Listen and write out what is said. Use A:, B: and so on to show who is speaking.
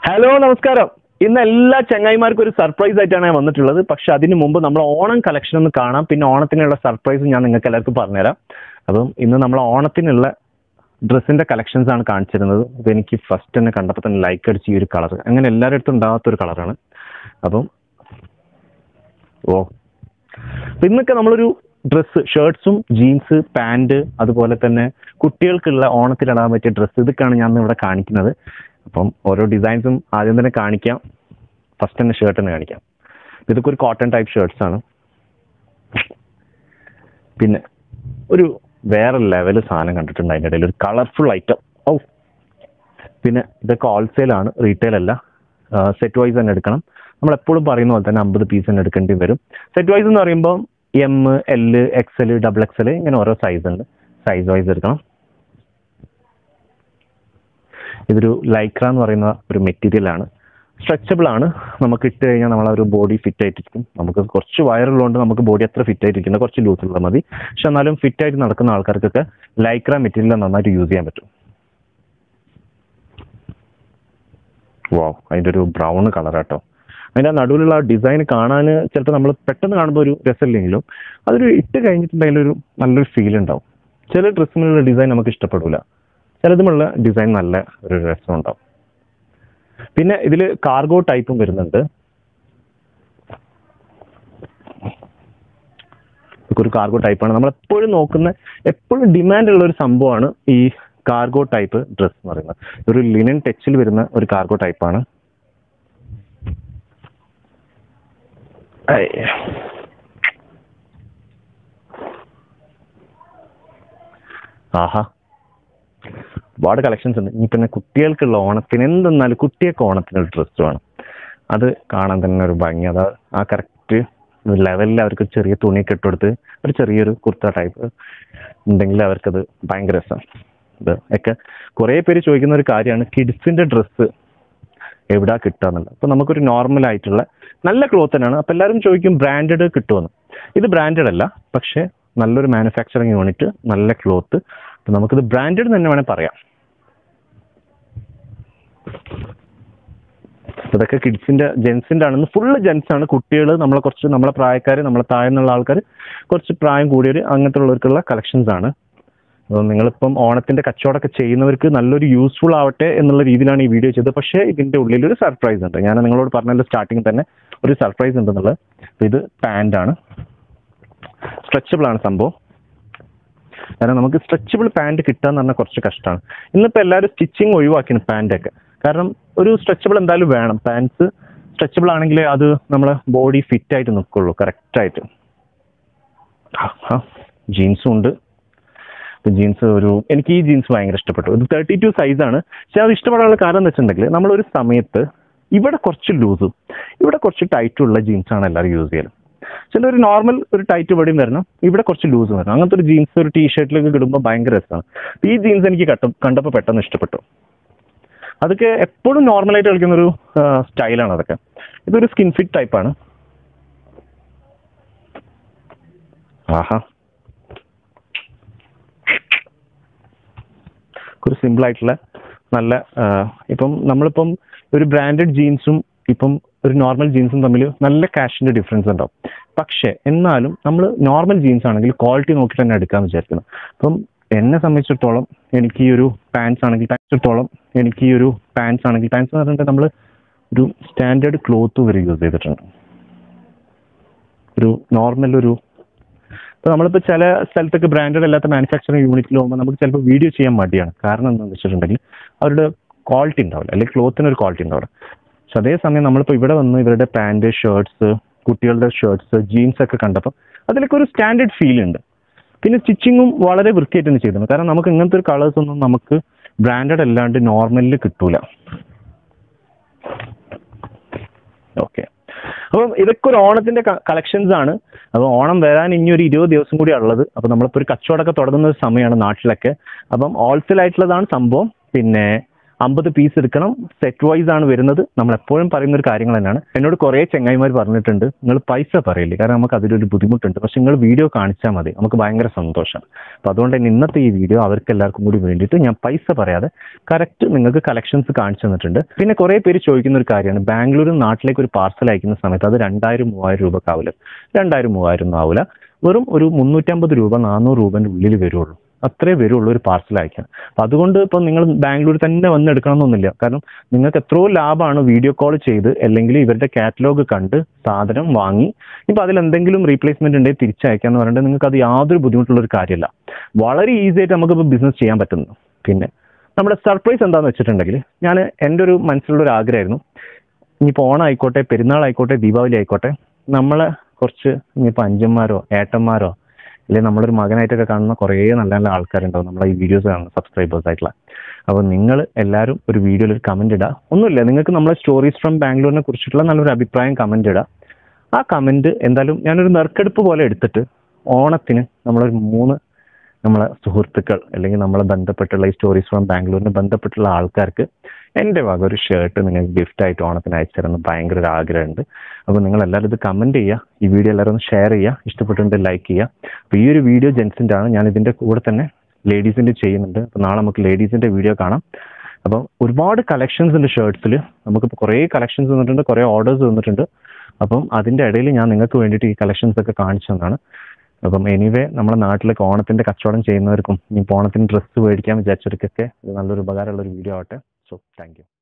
A: hello നമസ്കാരം ഇന്ന് എല്ലാ ചങ്ങായിമാർക്കും ഒരു സർപ്രൈസ് ആയിട്ടാണ് ഞാൻ വന്നിട്ടുള്ളത് പക്ഷെ അതിന് മുമ്പ് നമ്മൾ ഓണം കളക്ഷൻ ഒന്ന് കാണാം പിന്നെ ഓണത്തിനുള്ള സർപ്രൈസ് ഞാൻ നിങ്ങൾക്ക് എല്ലാവർക്കും പറഞ്ഞുതരാം അപ്പം ഇന്ന് നമ്മൾ ഓണത്തിനുള്ള ഡ്രസ്സിന്റെ കളക്ഷൻസ് ആണ് കാണിച്ചിരുന്നത് ഇത് എനിക്ക് ഫസ്റ്റ് തന്നെ കണ്ടപ്പോൾ തന്നെ ലൈക്ക് അടിച്ച് ഈ ഒരു കളർ അങ്ങനെ എല്ലാവരുടെ അടുത്തും ഉണ്ടാകാത്ത ഒരു കളറാണ് അപ്പം ഓ അപ്പൊ ഇന്നൊക്കെ നമ്മളൊരു ഡ്രസ്സ് ഷർട്ട്സും ജീൻസ് പാൻറ് അതുപോലെ തന്നെ കുട്ടികൾക്കുള്ള ഓണത്തിലിടാൻ പറ്റിയ ഡ്രസ്സ് ഇതൊക്കെയാണ് ഞാൻ ഇവിടെ കാണിക്കുന്നത് അപ്പം ഓരോ ഡിസൈൻസും ആദ്യം തന്നെ കാണിക്കാം ഫസ്റ്റ് തന്നെ ഷർട്ട് തന്നെ കാണിക്കാം ഇതൊക്കെ ഒരു കോട്ടൺ ടൈപ്പ് ഷർട്ട്സ് ആണ് പിന്നെ ഒരു വേറെ ലെവൽ സാധനം കണ്ടിട്ടുണ്ട് അതിൻ്റെ ഇടയിൽ ഒരു കളർഫുൾ ഐറ്റം ഔ പിന്നെ ഇതൊക്കെ ഹോൾസെയിൽ ആണ് റീറ്റെയിൽ അല്ല സെറ്റ് വൈസ് തന്നെ എടുക്കണം നമ്മൾ എപ്പോഴും പറയുന്ന പോലെ തന്നെ അമ്പത് പീസ് തന്നെ എടുക്കേണ്ടി വരും സെറ്റ് വൈസ് എന്ന് പറയുമ്പോൾ M L X L double X L ഇങ്ങനെ ഓരോ സൈസ് ഉണ്ട് സൈസ് വൈസ് എടുക്കണം ഇതൊരു ലൈക്ര എന്ന് പറയുന്ന ഒരു മെറ്റീരിയൽ ആണ് സ്ട്രെച്ചബിൾ ആണ് നമുക്ക് ഇട്ട് കഴിഞ്ഞാൽ നമ്മളെ ഒരു ബോഡി ഫിറ്റ് ആയിട്ടിരിക്കും നമുക്ക് കുറച്ച് വയറുള്ളതുകൊണ്ട് നമുക്ക് ബോഡി അത്ര ഫിറ്റ് ആയിട്ടിരിക്കുന്ന കുറച്ച് ലൂസ് ഉള്ളത് മതി പക്ഷെ എന്നാലും ഫിറ്റ് ആയിട്ട് നടക്കുന്ന ആൾക്കാർക്കൊക്കെ ലൈക്ര മെറ്റീരിയൽ നന്നായിട്ട് യൂസ് ചെയ്യാൻ പറ്റും വാവ് അതിൻ്റെ ഒരു ബ്രൗൺ കളർ കേട്ടോ അതിൻ്റെ ആ നടുവിലുള്ള ആ ഡിസൈൻ കാണാൻ ചിലപ്പോൾ നമ്മൾ പെട്ടെന്ന് കാണുമ്പോൾ ഒരു രസമില്ലെങ്കിലും അതൊരു ഇട്ട് കഴിഞ്ഞിട്ടുണ്ടെങ്കിൽ ഒരു നല്ലൊരു ഫീൽ ഉണ്ടാവും ചില ഡ്രസ്സിനുള്ള ഡിസൈൻ നമുക്ക് ഇഷ്ടപ്പെടില്ല ചിലതുമുള്ള ഡിസൈൻ നല്ല ഒരു രസം ഉണ്ടാവും പിന്നെ ഇതിൽ കാർഗോ ടൈപ്പും വരുന്നുണ്ട് ഇതൊക്കെ ഒരു കാർഗോ ടൈപ്പാണ് നമ്മൾ എപ്പോഴും നോക്കുന്ന എപ്പോഴും ഡിമാൻഡ് ഉള്ള ഒരു സംഭവമാണ് ഈ കാർഗോ ടൈപ്പ് ഡ്രസ് എന്ന് പറയുന്നത് ഒരു ലിനൻ ടച്ചിൽ വരുന്ന ഒരു കാർഗോ ടൈപ്പാണ് ആഹാ ഒരുപാട് കളക്ഷൻസ് ഉണ്ട് ഇനി പിന്നെ കുട്ടികൾക്കുള്ള ഓണത്തിന് എന്തെന്നാലും കുട്ടിയൊക്കെ ഓണത്തിന് ഡ്രസ്സ് വേണം അത് കാണാൻ തന്നെ ഒരു ഭംഗി അത് ആ കറക്റ്റ് ലെവലിൽ അവർക്ക് ചെറിയ തുണിയൊക്കെ ഇട്ടുകൊടുത്ത് ഒരു ചെറിയൊരു കുർത്ത ടൈപ്പ് ഉണ്ടെങ്കിൽ അവർക്കത് ഭയങ്കര രസമാണ് ഇത് ഒക്കെ കുറേ പേര് ചോദിക്കുന്ന ഒരു കാര്യമാണ് കിഡ്സിന്റെ ഡ്രസ്സ് എവിടാ കിട്ടുക എന്നുള്ളത് അപ്പോൾ നമുക്കൊരു നോർമൽ ആയിട്ടുള്ള നല്ല ക്ലോത്ത് തന്നെയാണ് അപ്പോൾ എല്ലാവരും ചോദിക്കും ബ്രാൻഡഡ് കിട്ടുമെന്ന് ഇത് ബ്രാൻഡഡ് അല്ല പക്ഷേ നല്ലൊരു മാനുഫാക്ചറിങ് യൂണിറ്റ് നല്ല ക്ലോത്ത് അപ്പോൾ നമുക്കിത് ബ്രാൻഡഡ് തന്നെ വേണേൽ പറയാം ഇതൊക്കെ കിഡ്സിന്റെ ജെൻസിന്റെ ആണെന്ന് ഫുള്ള് ജെൻസ് ആണ് കുട്ടികൾ നമ്മളെ കുറച്ച് നമ്മളെ പ്രായക്കാർ നമ്മളെ താഴെ നിന്നുള്ള ആൾക്കാർ കുറച്ച് പ്രായം കൂടിയവർ അങ്ങനത്തെ ഉള്ളവർക്കുള്ള കളക്ഷൻസ് ആണ് അപ്പോൾ നിങ്ങളിപ്പം ഓണത്തിന്റെ കച്ചവടമൊക്കെ ചെയ്യുന്നവർക്ക് നല്ലൊരു യൂസ്ഫുൾ ആവട്ടെ എന്നുള്ള രീതിയിലാണ് ഈ വീഡിയോ ചെയ്തത് പക്ഷേ ഇതിന്റെ ഉള്ളിൽ ഒരു സർപ്രൈസ് ഉണ്ട് ഞാൻ നിങ്ങളോട് പറഞ്ഞല്ലോ സ്റ്റാർട്ടിങ് തന്നെ ഒരു സർപ്രൈസ് ഉണ്ടെന്നുള്ളത് അപ്പോൾ ഇത് പാൻ്റ് ആണ് സ്ട്രെച്ചബിൾ ആണ് സംഭവം കാരണം നമുക്ക് സ്ട്രെച്ചബിൾ പാൻറ് കിട്ടുക എന്ന് പറഞ്ഞാൽ കുറച്ച് കഷ്ടമാണ് ഇന്നിപ്പോൾ എല്ലാവരും സ്റ്റിച്ചിങ് ഒഴിവാക്കിയാണ് പാൻറ്റൊക്കെ കാരണം ഒരു സ്ട്രെച്ചബിൾ എന്തായാലും വേണം പാൻസ് സ്ട്രെച്ചബിൾ ആണെങ്കിൽ അത് നമ്മളെ ബോഡി ഫിറ്റ് ആയിട്ട് നിൽക്കുള്ളൂ കറക്റ്റായിട്ട് ജീൻസും ഉണ്ട് ജീൻസ് ഒരു എനിക്ക് ഈ ജീൻസ് ഭയങ്കര ഇഷ്ടപ്പെട്ടു ഇത് തേർട്ടി ടു സൈസാണ് പക്ഷെ അത് ഇഷ്ടപ്പെടാനുള്ള കാരണം എന്ന് വെച്ചിട്ടുണ്ടെങ്കിൽ നമ്മളൊരു സമയത്ത് ഇവിടെ കുറച്ച് ലൂസും ഇവിടെ കുറച്ച് ടൈറ്റും ഉള്ള ജീൻസാണ് എല്ലാവരും യൂസ് ചെയ്യല് ചില ഒരു നോർമൽ ഒരു ടൈറ്റ് ബോഡിയും വരണം ഇവിടെ കുറച്ച് ലൂസ് വരണം അങ്ങനത്തെ ഒരു ജീൻസ് ഒരു ടീ ഷർട്ടിലേക്ക് ഇടുമ്പോൾ ഭയങ്കര രസമാണ് ഈ ജീൻസ് എനിക്ക് കണ്ട കണ്ടപ്പോൾ പെട്ടെന്ന് ഇഷ്ടപ്പെട്ടു അതൊക്കെ എപ്പോഴും നോർമലായിട്ട് കളിക്കുന്ന ഒരു സ്റ്റൈലാണ് അതൊക്കെ ഇതൊരു സ്കിൻ ഫിറ്റ് ടൈപ്പാണ് ആഹാ ഒരു സിമ്പിൾ ആയിട്ടുള്ള നല്ല ഇപ്പം നമ്മളിപ്പം ഒരു ബ്രാൻഡഡ് ജീൻസും ഇപ്പം ഒരു നോർമൽ ജീൻസും തമ്മിൽ നല്ല കാഷിന്റെ ഡിഫറൻസ് ഉണ്ടാവും പക്ഷേ എന്നാലും നമ്മൾ നോർമൽ ജീൻസ് ആണെങ്കിൽ ക്വാളിറ്റി നോക്കി തന്നെ എടുക്കാമെന്ന് വിചാരിക്കുന്നു അപ്പം എന്നെ സംബന്ധിച്ചിടത്തോളം എനിക്ക് ഈ ഒരു പാൻസ് ആണെങ്കിൽ സംബന്ധിച്ചിടത്തോളം എനിക്ക് ഈ ഒരു പാൻസ് ആണെങ്കിൽ പാൻസ് എന്ന് പറഞ്ഞിട്ട് നമ്മൾ ഒരു സ്റ്റാൻഡേർഡ് ക്ലോത്ത് വരെ യൂസ് ചെയ്തിട്ടുണ്ട് ഒരു നോർമൽ ഒരു ഇപ്പോൾ നമ്മളിപ്പോൾ ചില സ്ഥലത്തൊക്കെ ബ്രാൻഡഡ് അല്ലാത്ത മാനുഫാക്ചറിങ് യൂണിറ്റിൽ പോകുമ്പോൾ നമുക്ക് ചിലപ്പോൾ വീഡിയോ ചെയ്യാൻ മടിയാണ് കാരണം എന്താണെന്ന് വെച്ചിട്ടുണ്ടെങ്കിൽ അവരുടെ ക്വാളിറ്റി ഉണ്ടാവില്ല അല്ലെങ്കിൽ ക്ലോത്തിന് ഒരു ക്വാളിറ്റി ഉണ്ടാവില്ല പക്ഷെ അതേസമയം നമ്മളിപ്പോൾ ഇവിടെ വന്ന് ഇവരുടെ പാൻറ് ഷർട്ട്സ് കുട്ടികളുടെ ഷർട്ട്സ് ജീൻസ് ഒക്കെ കണ്ടപ്പോൾ അതിലൊക്കെ ഒരു സ്റ്റാൻഡേർഡ് ഫീൽ ഉണ്ട് പിന്നെ സ്റ്റിച്ചിങ്ങും വളരെ വൃത്തിയായിട്ട് തന്നെ ചെയ്തിട്ടുണ്ട് കാരണം നമുക്ക് ഇങ്ങനത്തെ ഒരു കളേഴ്സ് ഒന്നും നമുക്ക് ബ്രാൻഡഡ് അല്ലാണ്ട് നോർമലിൽ കിട്ടൂല ഓക്കെ അപ്പം ഇതൊക്കെ ഒരു ഓണത്തിന്റെ കളക്ഷൻസ് ആണ് അപ്പോൾ ഓണം വരാൻ ഇനി ഒരു ഇരുപത് ദിവസം കൂടി ഉള്ളത് അപ്പോൾ നമ്മളിപ്പോൾ ഒരു കച്ചവടമൊക്കെ തുടങ്ങുന്ന ഒരു സമയമാണ് നാട്ടിലൊക്കെ അപ്പം ഹോൾസെയിൽ ആയിട്ടുള്ളതാണ് സംഭവം പിന്നെ അമ്പത് പീസ് എടുക്കണം സെറ്റ് വൈസ് ആണ് വരുന്നത് നമ്മൾ എപ്പോഴും പറയുന്ന ഒരു കാര്യങ്ങൾ തന്നെയാണ് എന്നോട് കുറേ ചെങ്ങായിമാർ പറഞ്ഞിട്ടുണ്ട് നിങ്ങൾ പൈസ പറയില്ലേ കാരണം നമുക്ക് അതിലൊരു ബുദ്ധിമുട്ടുണ്ട് പക്ഷെ നിങ്ങൾ വീഡിയോ കാണിച്ചാൽ മതി നമുക്ക് ഭയങ്കര സന്തോഷമാണ് അപ്പോൾ അതുകൊണ്ട് തന്നെ ഇന്നത്തെ ഈ വീഡിയോ അവർക്ക് എല്ലാവർക്കും കൂടി വേണ്ടിയിട്ട് ഞാൻ പൈസ പറയാതെ കറക്റ്റ് നിങ്ങൾക്ക് കളക്ഷൻസ് കാണിച്ചു തന്നിട്ടുണ്ട് പിന്നെ കുറേ പേര് ചോദിക്കുന്ന ഒരു കാര്യമാണ് ബാംഗ്ലൂരിൽ നാട്ടിലേക്ക് ഒരു പാർസൽ അയക്കുന്ന സമയത്ത് അത് രണ്ടായിരം മൂവായിരം രൂപക്കാവില്ല രണ്ടായിരം മൂവായിരം ഒന്നും ആവില്ല വെറും ഒരു മുന്നൂറ്റമ്പത് രൂപ നാനൂറ് രൂപൻ്റെ ഉള്ളിൽ വരുള്ളൂ അത്രേ വരുള്ളൂ ഒരു പാർസൽ അയക്കാൻ അപ്പം അതുകൊണ്ട് ഇപ്പം നിങ്ങൾ ബാംഗ്ലൂർ തന്നെ വന്ന് എടുക്കണമെന്നൊന്നുമില്ല കാരണം നിങ്ങൾക്ക് എത്രയോ ലാഭമാണ് വീഡിയോ കോൾ ചെയ്ത് അല്ലെങ്കിൽ ഇവരുടെ കാറ്റലോഗ് കണ്ട് സാധനം വാങ്ങി ഇപ്പം അതിൽ എന്തെങ്കിലും റീപ്ലേസ്മെന്റ് ഉണ്ടെങ്കിൽ തിരിച്ചയക്കാന്ന് പറഞ്ഞിട്ട് നിങ്ങൾക്ക് അത് യാതൊരു ബുദ്ധിമുട്ടുള്ള ഒരു കാര്യമല്ല വളരെ ഈസി ആയിട്ട് നമുക്കിപ്പോൾ ബിസിനസ് ചെയ്യാൻ പറ്റുന്നു പിന്നെ നമ്മുടെ സർപ്രൈസ് എന്താണെന്ന് വെച്ചിട്ടുണ്ടെങ്കിൽ ഞാൻ എൻ്റെ ഒരു മനസ്സിലുള്ള ഒരു ആഗ്രഹമായിരുന്നു ഇനിയിപ്പോൾ ഓണം ആയിക്കോട്ടെ പെരുന്നാൾ ആയിക്കോട്ടെ ദീപാവലി ആയിക്കോട്ടെ നമ്മളെ കുറച്ച് ഇനിയിപ്പോൾ അഞ്ചന്മാരോ ഏട്ടന്മാരോ അല്ലെങ്കിൽ നമ്മളൊരു മകനായിട്ടൊക്കെ കാണുന്ന കുറേ നല്ല നല്ല ആൾക്കാരുണ്ടാവും നമ്മളെ ഈ വീഡിയോസ് കാണുന്ന സബ്സ്ക്രൈബേഴ്സ് ആയിട്ടുള്ള അപ്പോൾ നിങ്ങൾ എല്ലാവരും ഒരു വീഡിയോയിൽ ഒരു കമൻറ്റ് ഇടുക ഒന്നുമില്ല നിങ്ങൾക്ക് നമ്മളെ സ്റ്റോറീസ് ഫ്രം ബാംഗ്ലൂരിനെ കുറിച്ചിട്ടുള്ള നല്ലൊരു അഭിപ്രായം കമൻറ്റ് ഇടുക ആ കമൻറ്റ് എന്തായാലും ഞാനൊരു നറുക്കെടുപ്പ് പോലെ എടുത്തിട്ട് ഓണത്തിന് നമ്മളൊരു മൂന്ന് നമ്മളെ സുഹൃത്തുക്കൾ അല്ലെങ്കിൽ നമ്മളെ ബന്ധപ്പെട്ടുള്ള ഈ സ്റ്റോറീസ് ഫ്രം ബാംഗ്ലൂരിന് ബന്ധപ്പെട്ടുള്ള ആൾക്കാർക്ക് എൻ്റെ വക ഒരു ഷർട്ട് നിങ്ങൾക്ക് ഗിഫ്റ്റ് ആയിട്ട് ഓണത്തിന് അയച്ചു തരുന്ന ഭയങ്കര ഒരു ആഗ്രഹമുണ്ട് അപ്പോൾ നിങ്ങൾ എല്ലാവരും ഇത് കമൻറ്റ് ചെയ്യുക ഈ വീഡിയോ എല്ലാവരും ഒന്ന് ഷെയർ ചെയ്യുക ഇഷ്ടപ്പെട്ടിട്ടുണ്ടെങ്കിൽ ലൈക്ക് ചെയ്യുക അപ്പോൾ ഈ ഒരു വീഡിയോ ജെൻസിൻ്റെ ആണ് ഞാൻ ഇതിൻ്റെ കൂടെ തന്നെ ലേഡീസിൻ്റെ ചെയ്യുന്നുണ്ട് അപ്പോൾ നാളെ നമുക്ക് ലേഡീസിൻ്റെ വീഡിയോ കാണാം അപ്പം ഒരുപാട് കളക്ഷൻസ് ഉണ്ട് ഷർട്ട്സിൽ നമുക്കിപ്പോൾ കുറേ കളക്ഷൻസ് വന്നിട്ടുണ്ട് കുറേ ഓർഡേഴ്സ് വന്നിട്ടുണ്ട് അപ്പം അതിൻ്റെ ഇടയിൽ ഞാൻ നിങ്ങൾക്ക് വേണ്ടിയിട്ട് ഈ കളക്ഷൻസ് ഒക്കെ കാണിച്ചു തന്നാണ് അപ്പം എനിവേ നമ്മുടെ നാട്ടിലേക്ക് ഓണത്തിൻ്റെ കച്ചവടം ചെയ്യുന്നവർക്കും ഇനി ഓണത്തിന് ഡ്രസ്സ് മേടിക്കാൻ വിചാരിച്ചവർക്കൊക്കെ ഇത് നല്ലൊരു ഉപകാരമുള്ള ഒരു വീഡിയോ ആവട്ടെ സോ താങ്ക് യു